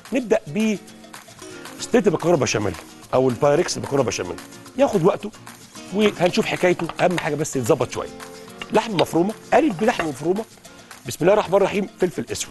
نبدا ب ستيت المكرونه بشاميل او البايركس المكرونه بشاميل ياخد وقته وهنشوف حكايته اهم حاجه بس يتظبط شويه لحم مفرومه قالب بلحم مفرومه بسم الله الرحمن الرحيم فلفل اسود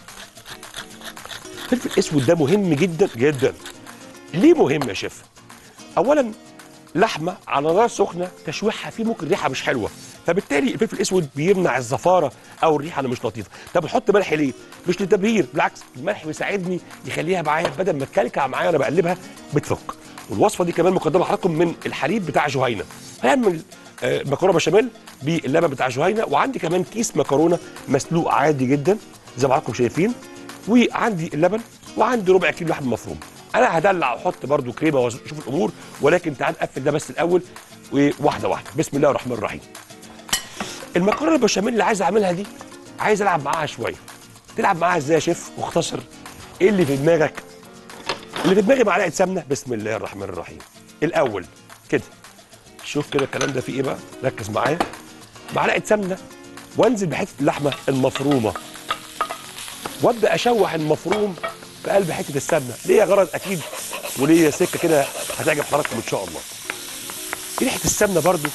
فلفل اسود ده مهم جدا جدا ليه مهم يا شيف اولا لحمه على نار سخنه تشويحها فيه ممكن ريحه مش حلوه فبالتالي الفلفل الاسود بيمنع الزفاره او الريحه اللي مش لطيفه طب بحط ملح ليه مش للتبهير بالعكس الملح بيساعدني يخليها معايا بدل ما تكلكع معايا وانا بقلبها بتفك والوصفه دي كمان مقدمه لحضراتكم من الحليب بتاع جهينه هنعمل آه، مكرونه بشاميل باللبن بتاع جهينه وعندي كمان كيس مكرونه مسلوق عادي جدا زي ما حضراتكم شايفين وعندي اللبن وعندي ربع كيلو لحم مفروم انا هدلع واحط برده كريمه واشوف الامور ولكن تعال نقفل ده بس الاول وواحده واحده بسم الله الرحمن الرحيم المكرونه البشاميل اللي عايز اعملها دي عايز العب معاها شويه تلعب معاها ازاي يا شيف واختصر ايه اللي في دماغك اللي في دماغي معلقه سمنه بسم الله الرحمن الرحيم الاول كده شوف كده الكلام ده فيه ايه بقى ركز معايا معلقه سمنه وانزل بحته اللحمه المفرومه وابدا اشوح المفروم في قلب حته السمنه ليا غرض اكيد وليا سكه كده هتعجب حضراتكم ان شاء الله ريحه السمنه برضو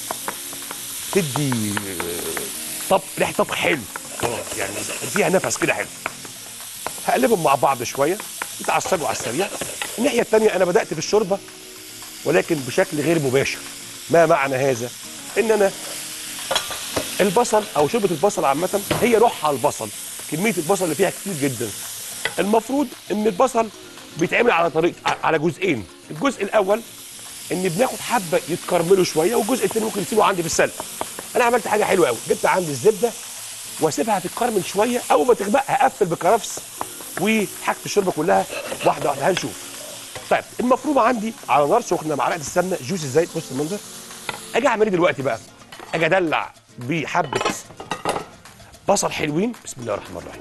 تدي آه، طب ريحه طبخ حلو آه، يعني فيها نفس كده حلو هقلبهم مع بعض شويه يتعصجوا على السريع الناحيه الثانيه انا بدات في الشوربه ولكن بشكل غير مباشر ما معنى هذا ان انا البصل او شوربه البصل عامه هي روحها البصل كميه البصل اللي فيها كتير جدا المفروض ان البصل بيتعمل على طريقه على جزئين الجزء الاول ان بناخد حبه يتكرملوا شويه والجزء الثاني ممكن نسيبه عندي في السلق انا عملت حاجه حلوه قوي جبت عندي الزبده واسيبها تتكرمل شويه اول ما تغمق هقفل بكرفس وحاجه الشوربه كلها واحده واحده هنشوف طيب المفرومه عندي على نار سخنه معلقه السمنه جوز الزيت بص المنظر اجي اعمل ايه دلوقتي بقى اجي ادلع بحبه بصل حلوين بسم الله الرحمن الرحيم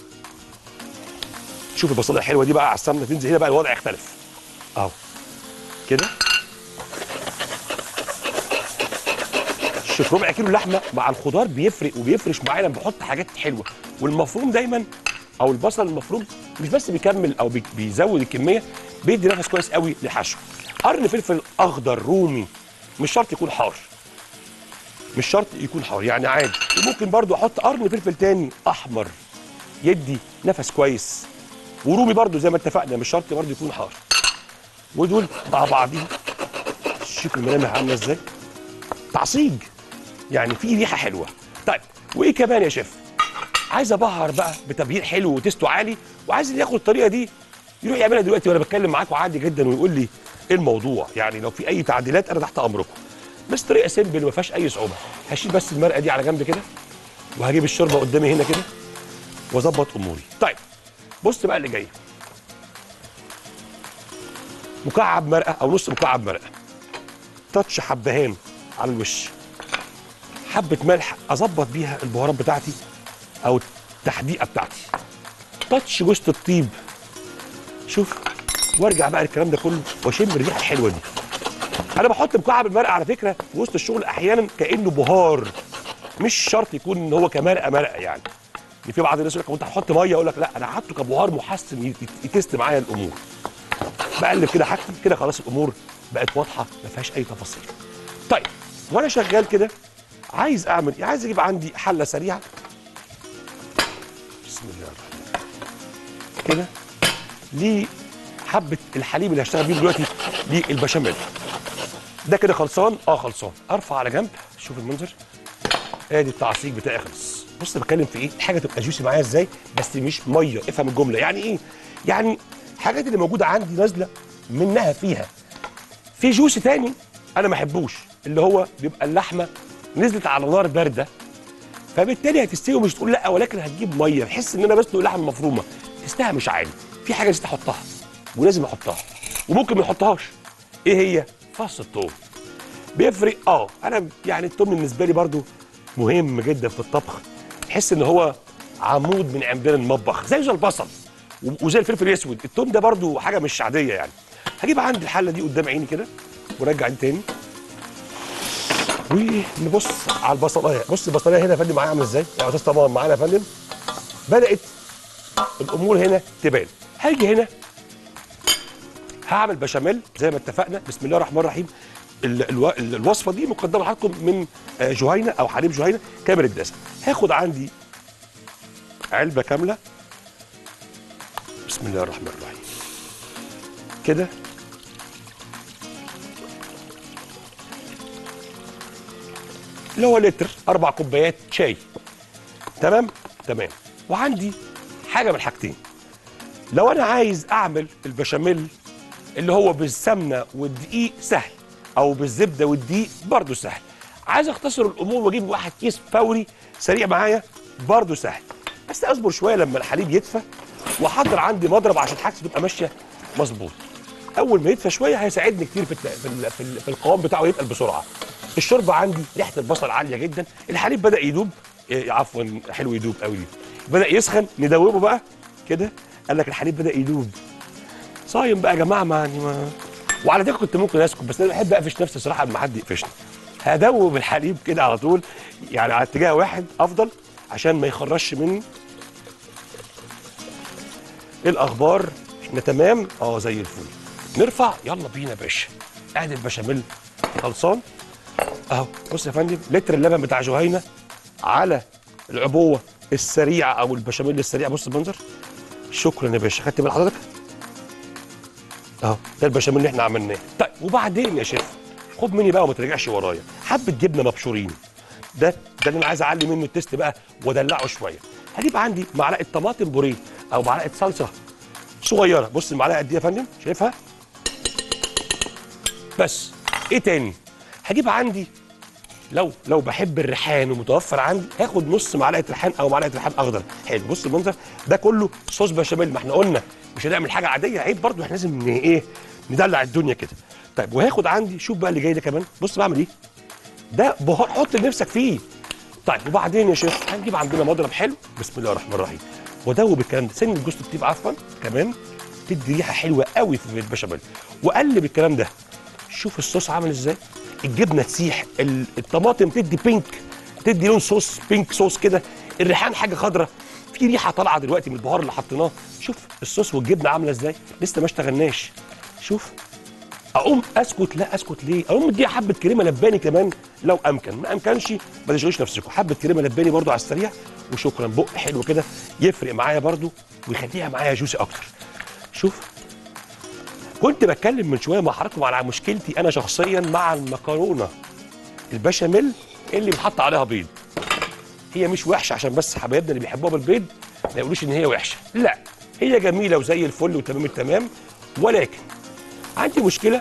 شوف البصله الحلوه دي بقى على السمنه تنزل هنا بقى الوضع يختلف اهو كده شوف ربع كيلو لحمه مع الخضار بيفرق وبيفرش معايا لما بحط حاجات حلوه والمفروم دايما او البصل المفروم مش بس بيكمل او بي- بيزود الكميه بيدي نفس كويس قوي للحشو قرن فلفل اخضر رومي مش شرط يكون حار مش شرط يكون حار يعني عادي وممكن برضو احط قرن فلفل تاني احمر يدي نفس كويس ورومي برضو زي ما اتفقنا مش شرط برضو يكون حار ودول مع بعضهم شوف الملامح عامله ازاي تعصيج يعني في ريحه حلوه طيب وايه كمان يا شيف عايز ابهر بقى بتبهير حلو وتيستو عالي وعايز اللي ياخد الطريقه دي يروح يعملها دلوقتي وانا بتكلم معاكم عادي جدا ويقول لي ايه الموضوع يعني لو في اي تعديلات انا تحت امركم بس طريقه سيمبل ما فيهاش اي صعوبه هشيل بس المرقه دي على جنب كده وهجيب الشوربه قدامي هنا كده واظبط اموري طيب بص بقى اللي جاي مكعب مرقه او نص مكعب مرقه تاتش حبهان على الوش حبه ملح اظبط بيها البهارات بتاعتي او التحديقه بتاعتي تاتش جوز الطيب شوف وارجع بقى الكلام ده كله واشم الريحه الحلوه دي انا بحط مكعب المرقه على فكره في وسط الشغل احيانا كانه بهار مش شرط يكون ان هو كمرقه مرقه يعني يعني في بعض الناس يقول لك وانت هتحط ميه اقول لك لا انا هحطه كبهار محسن يت- يتست معايا الامور بقلب كده حاجتي كده خلاص الامور بقت واضحه ما فيهاش اي تفاصيل طيب وانا شغال كده عايز اعمل ايه عايز اجيب عندي حله سريعه بسم الله الرحمن الرحيم كده لحبه الحليب اللي هشتغل بيه دلوقتي للبشاميل ده كده خلصان اه خلصان ارفع على جنب شوف المنظر ادي التعصيج بتاعي خلص بص بتكلم في ايه الحاجه تبقى جوسي معايا ازاي بس مش ميه افهم الجمله يعني ايه يعني الحاجات اللي موجوده عندي نازله منها فيها في جوس تاني انا ما احبوش اللي هو بيبقى اللحمه نزلت على نار بارده فبالتالي هتستوي ومش تقول لا ولكن هتجيب ميه تحس ان انا بسلق لحمه مفرومه تستها مش عالي في حاجه نسيت احطها ولازم احطها وممكن ما احطهاش ايه هي فص الثوم بيفرق اه انا يعني الثوم بالنسبه لي برضو مهم جدا في الطبخ تحس ان هو عمود من عمدان المطبخ زي زي البصل و- وزي الفلفل الاسود الثوم ده برضو حاجه مش عاديه يعني هجيب عندي الحله دي قدام عيني كده ورجع دي تاني ونبص على البصلايه بص البصلايه هنا يا فندم معايا عامله ازاي يا استاذ طبعا معانا يا فندم بدات الامور هنا تبان هاجي هنا هعمل بشاميل زي ما اتفقنا بسم الله الرحمن الرحيم ال- الو- ال- الوصفه دي مقدمه لحضراتكم من آه، جهينه او حليب جهينه كامل الدسم هاخد عندي علبه كامله بسم الله الرحمن الرحيم كده اللي هو لتر اربع كوبايات شاي تمام تمام وعندي حاجه من الحاجتين لو انا عايز اعمل البشاميل اللي هو بالسمنه والدقيق سهل او بالزبده والدقيق برضه سهل عايز اختصر الامور واجيب واحد كيس فوري سريع معايا برضه سهل بس اصبر شويه لما الحليب يدفى واحضر عندي مضرب عشان حاجتي تبقى ماشيه مظبوط اول ما يدفى شويه هيساعدني كتير في الت- في, ال- في, ال- في القوام بتاعه يتقل بسرعه الشوربه عندي ريحه البصل عاليه جدا الحليب بدا يدوب إيه، عفوا حلو يدوب قوي بدا يسخن ندوبه بقى كده قال لك الحليب بدا يدوب صايم بقى يا جماعه ما يعني ما وعلى فكره كنت ممكن اسكت بس انا بحب اقفش نفسي صراحه لما حد يقفشني هدوب الحليب كده على طول يعني على اتجاه واحد افضل عشان ما يخرجش مني ايه الاخبار احنا تمام اه زي الفل نرفع يلا بينا يا باشا ادي البشاميل خلصان اهو بص يا فندم لتر اللبن بتاع جهينه على العبوه السريعه او البشاميل السريع بص المنظر شكرا يا باشا خدت بال حضرتك اهو ده البشاميل اللي احنا عملناه طيب وبعدين يا شيف خد مني بقى وما ترجعش ورايا حبه جبنه مبشورين ده ده اللي انا عايز اعلي منه التيست بقى وادلعه شويه هجيب عندي معلقه طماطم بوريه او معلقه صلصه صغيره بص المعلقه دي يا فندم شايفها بس ايه تاني هجيب عندي لو لو بحب الريحان ومتوفر عندي هاخد نص معلقه ريحان او معلقه ريحان اخضر حلو بص المنظر ده كله صوص بشاميل ما احنا قلنا مش هنعمل حاجه عاديه عيب برضو احنا لازم ن- ايه ندلع الدنيا كده طيب وهاخد عندي شوف بقى اللي جاي ده كمان بص بعمل ايه ده بهار حط اللي نفسك فيه طيب وبعدين يا شيخ هنجيب عندنا مضرب حلو بسم الله الرحمن الرحيم ودوب الكلام ده سن الجوز الطيب عفوا كمان تدي ريحه حلوه قوي في البشاميل وقلب الكلام ده شوف الصوص عامل ازاي الجبنه تسيح ال- الطماطم تدي بينك تدي لون صوص بينك صوص كده الريحان حاجه خضراء في ريحه طالعه دلوقتي من البهار اللي حطيناه شوف الصوص والجبنه عامله ازاي لسه ما اشتغلناش شوف اقوم اسكت لا اسكت ليه اقوم مديها حبه كريمه لباني كمان لو امكن ما امكنش ما تشغلوش نفسكم حبه كريمه لباني برضو على السريع وشكرا بق حلو كده يفرق معايا برضو ويخليها معايا جوسي اكتر شوف كنت بتكلم من شويه مع حضراتكم على مشكلتي انا شخصيا مع المكرونه البشاميل اللي بيتحط عليها بيض هي مش وحشه عشان بس حبايبنا اللي بيحبوها بالبيض ما يقولوش ان هي وحشه لا هي جميله وزي الفل وتمام التمام ولكن عندي مشكله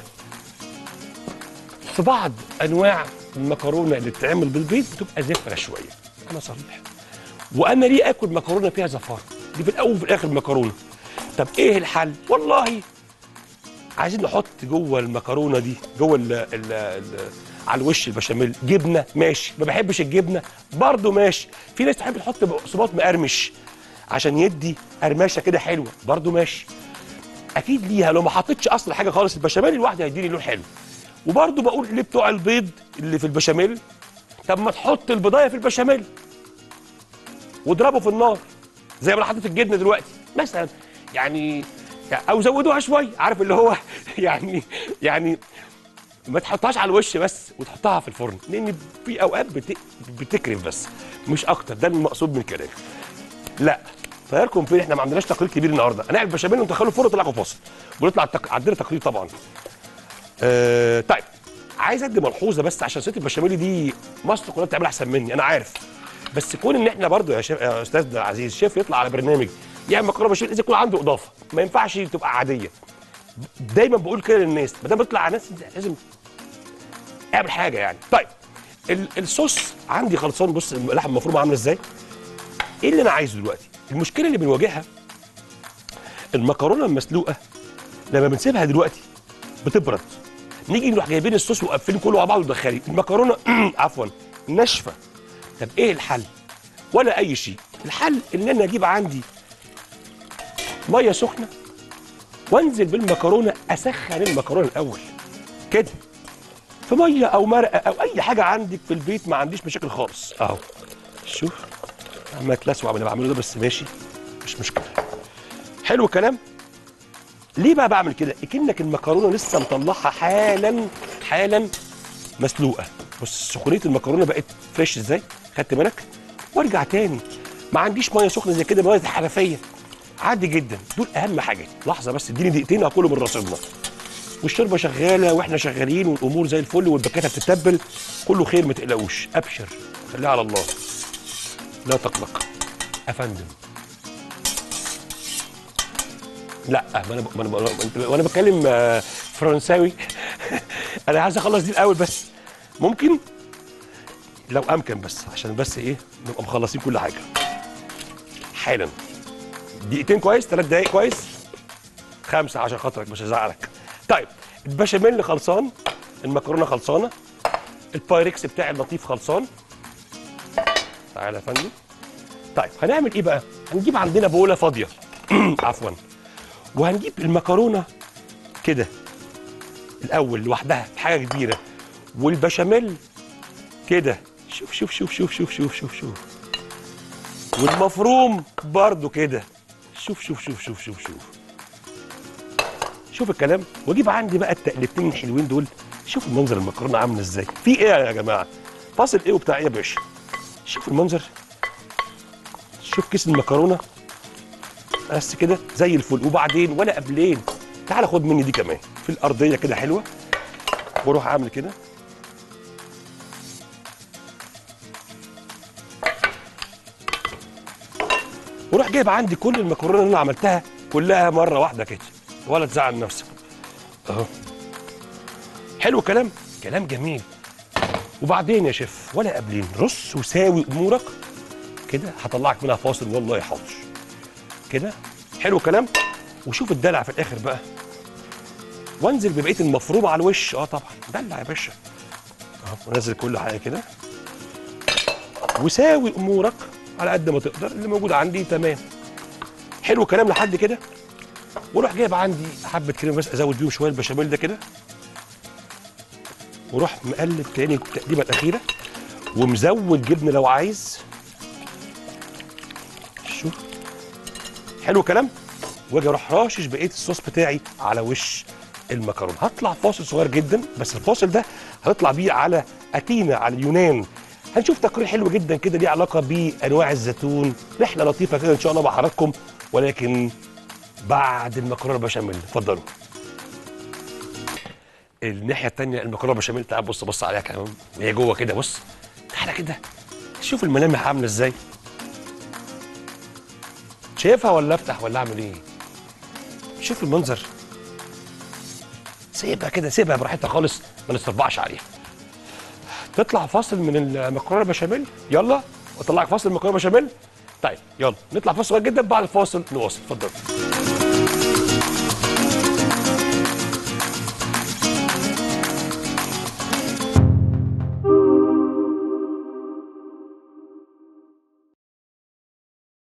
في بعض انواع المكرونه اللي بتتعمل بالبيض بتبقى زفره شويه انا صريح وانا ليه اكل مكرونه فيها زفاره دي في الاول وفي الاخر مكرونه طب ايه الحل والله عايزين نحط جوه المكرونه دي جوه ال ال ال على الوش البشاميل جبنه ماشي ما بحبش الجبنه برضه ماشي في ناس تحب تحط بقسماط مقرمش عشان يدي قرمشه كده حلوه برضه ماشي اكيد ليها لو ما حطيتش اصل حاجه خالص البشاميل لوحده هيديني لون حلو وبرضه بقول ليه بتوع البيض اللي في البشاميل طب ما تحط البضايه في البشاميل واضربه في النار زي ما انا حطيت الجبنه دلوقتي مثلا يعني او زودوها شويه عارف اللي هو يعني يعني ما تحطهاش على الوش بس وتحطها في الفرن لان في اوقات بت... بتكرف بس مش اكتر ده المقصود من كلامي لا طياركم فين احنا ما عندناش تقرير كبير النهارده هنعمل بشاميل وندخله الفرن وطلعوا فاصل ونطلع التق... عندنا تقرير طبعا آه طيب عايز ادي ملحوظه بس عشان ست البشاميل دي مصر كلها بتعملها احسن مني انا عارف بس كون ان احنا برضو يا, شيف يا استاذنا العزيز شيف يطلع على برنامج يعمل مكرونه بشاميل لازم يكون عنده اضافه ما ينفعش تبقى عاديه دايما بقول كده للناس ما دام بيطلع على ناس لازم اعمل حاجه يعني طيب ال- الصوص عندي خلصان بص اللحمه المفرومه عامله ازاي ايه اللي انا عايزه دلوقتي المشكله اللي بنواجهها المكرونه المسلوقه لما بنسيبها دلوقتي بتبرد نيجي نروح جايبين الصوص وقافلين كله على بعض ومدخلين المكرونه عفوا ناشفه طب ايه الحل ولا اي شيء الحل ان انا اجيب عندي ميه سخنه وانزل بالمكرونه اسخن المكرونه الاول كده في ميه او مرقه او اي حاجه عندك في البيت ما عنديش مشاكل خالص اهو شوف عمال اتلسوع من اللي بعمله ده بس ماشي مش مشكله حلو الكلام ليه بقى بعمل كده اكنك المكرونه لسه مطلعها حالا حالا مسلوقه بص سخونيه المكرونه بقت فريش ازاي خدت بالك وارجع تاني ما عنديش ميه سخنه زي كده ميه حنفيه عادي جدا دول اهم حاجات لحظه بس اديني دقيقتين هاكله من رصيدنا والشوربه شغاله واحنا شغالين والامور زي الفل والبكاته بتتبل كله خير ما تقلقوش ابشر خليها على الله لا تقلق افندم لا ما انا ما انا ما- وانا بتكلم آه، فرنساوي انا عايز اخلص دي الاول بس ممكن لو امكن بس عشان بس ايه نبقى مخلصين كل حاجه حالا دقيقتين كويس ثلاث دقايق كويس خمسه عشان خاطرك مش هزعلك طيب البشاميل خلصان المكرونه خلصانه البايركس بتاعي اللطيف خلصان تعالى يا فندم طيب هنعمل ايه بقى هنجيب عندنا بوله فاضيه عفوا وهنجيب المكرونه كده الاول لوحدها في حاجه كبيره والبشاميل كده شوف شوف شوف شوف شوف شوف شوف شوف والمفروم برضو كده شوف شوف شوف شوف شوف شوف شوف الكلام واجيب عندي بقى التقلبتين الحلوين دول شوف المنظر المكرونه عامله ازاي في ايه يا جماعه فاصل ايه وبتاع ايه يا باشا شوف المنظر شوف كيس المكرونه بس كده زي الفل وبعدين ولا قبلين تعال خد مني دي كمان في الارضيه كده حلوه واروح اعمل كده وروح جايب عندي كل المكرونه اللي انا عملتها كلها مره واحده كده ولا تزعل نفسك اهو حلو كلام كلام جميل وبعدين يا شيف ولا قبلين رص وساوي امورك كده هطلعك منها فاصل والله حاضر كده حلو كلام وشوف الدلع في الاخر بقى وانزل ببقيه المفروم على الوش اه طبعا دلع يا باشا اهو ونزل كل حاجه كده وساوي امورك على قد ما تقدر اللي موجود عندي تمام حلو الكلام لحد كده واروح جايب عندي حبه كريمه بس ازود بيهم شويه البشاميل ده كده واروح مقلب تاني التقليبه الاخيره ومزود جبنه لو عايز شوف حلو الكلام واجي اروح راشش بقيه الصوص بتاعي على وش المكرونه هطلع فاصل صغير جدا بس الفاصل ده هنطلع بيه على اثينا على اليونان هنشوف تقرير حلو جدا كده ليه علاقه بانواع الزيتون رحله لطيفه كده ان شاء الله مع حضراتكم ولكن بعد المكرونه بشاميل اتفضلوا الناحيه الثانيه المكرونه بشاميل تعال بص بص عليها كمان هي جوه كده بص تعالى كده شوف الملامح عامله ازاي شايفها ولا افتح ولا اعمل ايه شوف المنظر سيبها كده سيبها براحتها خالص ما نستربعش عليها تطلع فاصل من المكرونه بشاميل يلا واطلعك فاصل المكرونه بشاميل طيب يلا نطلع فاصل صغير جدا بعد الفاصل نواصل اتفضل